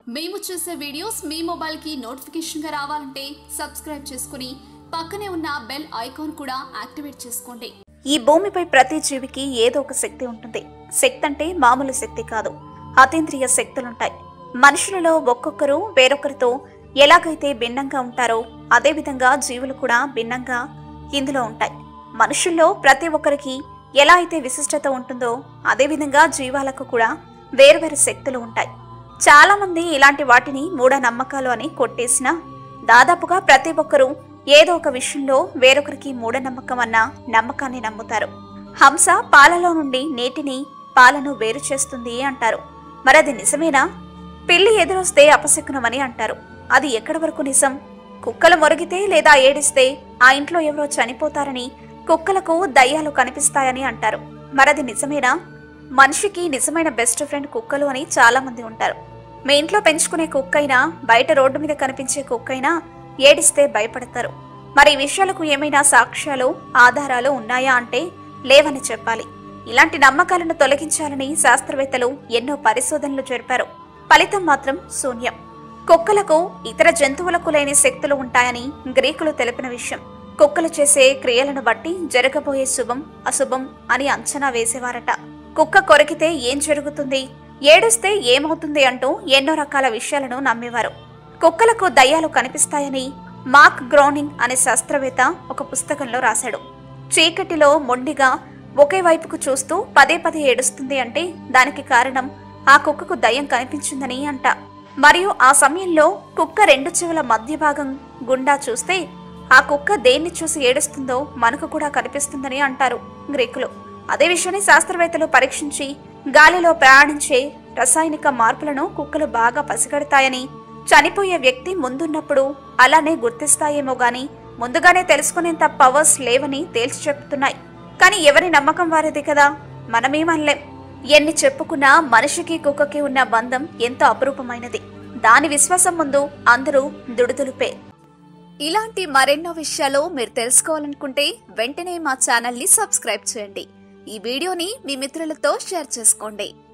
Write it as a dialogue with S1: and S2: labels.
S1: మేము చేసే వీడియోస్ మీ మొబైల్కి నోటిఫికేషన్గా రావాలంటే సబ్స్క్రైబ్ చేసుకుని పక్కనే ఉన్న బెల్ ఐకాన్ కూడా యాక్టివేట్ చేసుకోండి
S2: ఈ భూమిపై ప్రతి జీవికి ఏదో ఒక శక్తి ఉంటుంది శక్తి అంటే మామూలు శక్తి కాదు అతీంద్రియ శక్తులుంటాయి మనుషులలో ఒక్కొక్కరు వేరొకరితో ఎలాగైతే భిన్నంగా ఉంటారో అదేవిధంగా జీవులు కూడా భిన్నంగా ఇందులో ఉంటాయి మనుషుల్లో ప్రతి ఒక్కరికి ఎలా అయితే విశిష్టత ఉంటుందో అదేవిధంగా జీవాలకు కూడా వేర్వేరు శక్తులు ఉంటాయి చాలా మంది ఇలాంటి వాటిని మూఢనమ్మకాలు అని కొట్టేసినా దాదాపుగా ప్రతి ఒక్కరూ ఏదో ఒక విషయంలో వేరొకరికి మూఢనమ్మకం అన్న నమ్మకాన్ని నమ్ముతారు హంస పాలలో నుండి నీటిని పాలను వేరు చేస్తుంది అంటారు మరది నిజమేనా పిల్లి ఎదురొస్తే అపశకునమని అంటారు అది ఎక్కడి వరకు నిజం కుక్కలు మొరిగితే లేదా ఏడిస్తే ఆ ఇంట్లో ఎవరో చనిపోతారని కుక్కలకు దయ్యాలు కనిపిస్తాయని అంటారు మరది నిజమేనా మనిషికి నిజమైన బెస్ట్ ఫ్రెండ్ కుక్కలు అని చాలా మంది ఉంటారు మీ ఇంట్లో పెంచుకునే కుక్కైనా బయట రోడ్డు మీద కనిపించే కుక్కైనా ఏడిస్తే భయపడతారు మరి ఈ విషయాలకు ఏమైనా సాక్ష్యాలు ఆధారాలు ఉన్నాయా అంటే లేవని చెప్పాలి ఇలాంటి నమ్మకాలను తొలగించాలని శాస్త్రవేత్తలు ఎన్నో పరిశోధనలు జరిపారు ఫలితం మాత్రం శూన్యం కుక్కలకు ఇతర జంతువులకు లేని శక్తులు ఉంటాయని గ్రీకులు తెలిపిన విషయం కుక్కలు చేసే క్రియలను బట్టి జరగబోయే శుభం అశుభం అని అంచనా వేసేవారట కుక్క కొరికితే ఏం జరుగుతుంది ఏడుస్తే ఏమవుతుంది అంటూ ఎన్నో రకాల విషయాలను నమ్మేవారు కుక్కలకు దయ్యాలు కనిపిస్తాయని మార్క్ గ్రౌనింగ్ అనే శాస్త్రవేత్త ఒక పుస్తకంలో రాశాడు చీకటిలో మొండిగా ఒకే వైపుకు చూస్తూ పదే పదే ఏడుస్తుంది అంటే దానికి కారణం ఆ కుక్కకు దయ్యం కనిపించిందని అంట మరియు ఆ సమయంలో కుక్క రెండు చెవుల మధ్య భాగం గుండా చూస్తే ఆ కుక్క దేన్ని చూసి ఏడుస్తుందో మనకు కూడా కనిపిస్తుందని అంటారు గ్రీకులు అదే విషయాన్ని శాస్త్రవేత్తలు పరీక్షించి గాలిలో ప్రయాణించే రసాయనిక మార్పులను కుక్కలు బాగా పసిగడతాయని చనిపోయే వ్యక్తి ముందున్నప్పుడు అలానే గుర్తిస్తాయేమో గాని ముందుగానే తెలుసుకునేంత పవర్స్ లేవని తేల్చి చెప్తున్నాయి కానీ ఎవరి నమ్మకం వారిది కదా మనమేమనలేం ఎన్ని చెప్పుకున్నా మనిషికి కుక్కకి ఉన్న బంధం ఎంతో అపురూపమైనది దాని విశ్వాసం ముందు అందరూ దుడుదులుపే ఇలాంటి మరెన్నో విషయాలు మీరు తెలుసుకోవాలనుకుంటే వెంటనే మా ఛానల్ని సబ్స్క్రైబ్ చేయండి ఈ వీడియోని మీ మిత్రులతో షేర్ చేసుకోండి